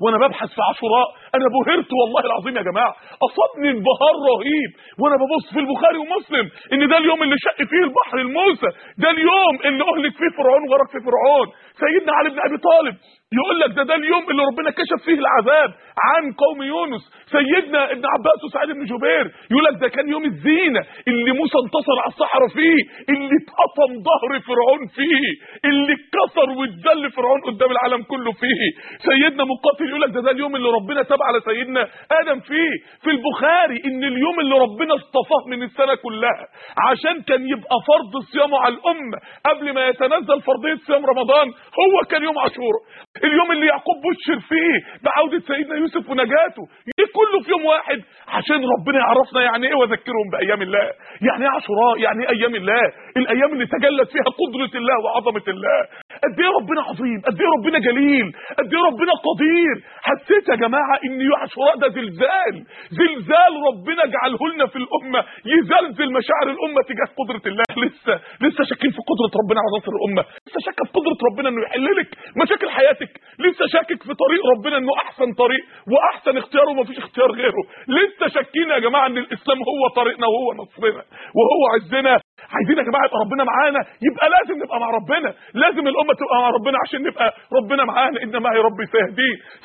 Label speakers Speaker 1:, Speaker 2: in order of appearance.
Speaker 1: وانا ببحث في عاشوراء انا بهرت والله العظيم يا جماعه اصابني انبهار رهيب وانا ببص في البخاري ومسلم ان ده اليوم اللي شق فيه البحر الموسى ده اليوم اللي اهلك فيه فرعون وغرق فيه فرعون سيدنا علي بن ابي طالب يقول لك ده ده اليوم اللي ربنا كشف فيه العذاب عن قوم يونس سيدنا ابن عباس وسعيد بن جبير يقول لك ده كان يوم الزينه اللي موسى انتصر على الصحراء فيه اللي اتقطم ظهر فرعون فيه اللي اتكسر واتذل فرعون قدام العالم كله فيه سيدنا مقاتل يقول لك ده ده اليوم اللي ربنا تاب على سيدنا ادم فيه في البخاري ان اليوم اللي ربنا اصطفاه من السنه كلها عشان كان يبقى فرض صيامه على الامه قبل ما يتنزل فرضيه صيام رمضان هو كان يوم عاشوراء اليوم اللي يعقوب بشر فيه بعودة سيدنا يوسف ونجاته ليه كله في يوم واحد عشان ربنا يعرفنا يعني ايه وذكرهم بايام الله يعني ايه عاشوراء يعني ايه ايام الله الايام اللي تجلت فيها قدرة الله وعظمة الله قد ايه ربنا عظيم قد ايه ربنا جليل قد ايه ربنا قدير حسيت يا جماعة ان عاشوراء ده زلزال زلزال ربنا جعله لنا في الامة يزلزل مشاعر الامة تجاه قدرة الله لسه لسه شاكين في قدرة ربنا على نصر الامة لسه شاكه في قدرة ربنا انه يحل لك مشاكل حياتك لسه شاكك في طريق ربنا انه احسن طريق واحسن اختيار ومفيش اختيار غيره لسه شاكين يا جماعه ان الاسلام هو طريقنا وهو نصرنا وهو عزنا عايزين يا جماعه يبقى ربنا معانا يبقى لازم نبقى مع ربنا لازم الامه تبقى مع ربنا عشان نبقى ربنا معانا انما يا ربي سيهدين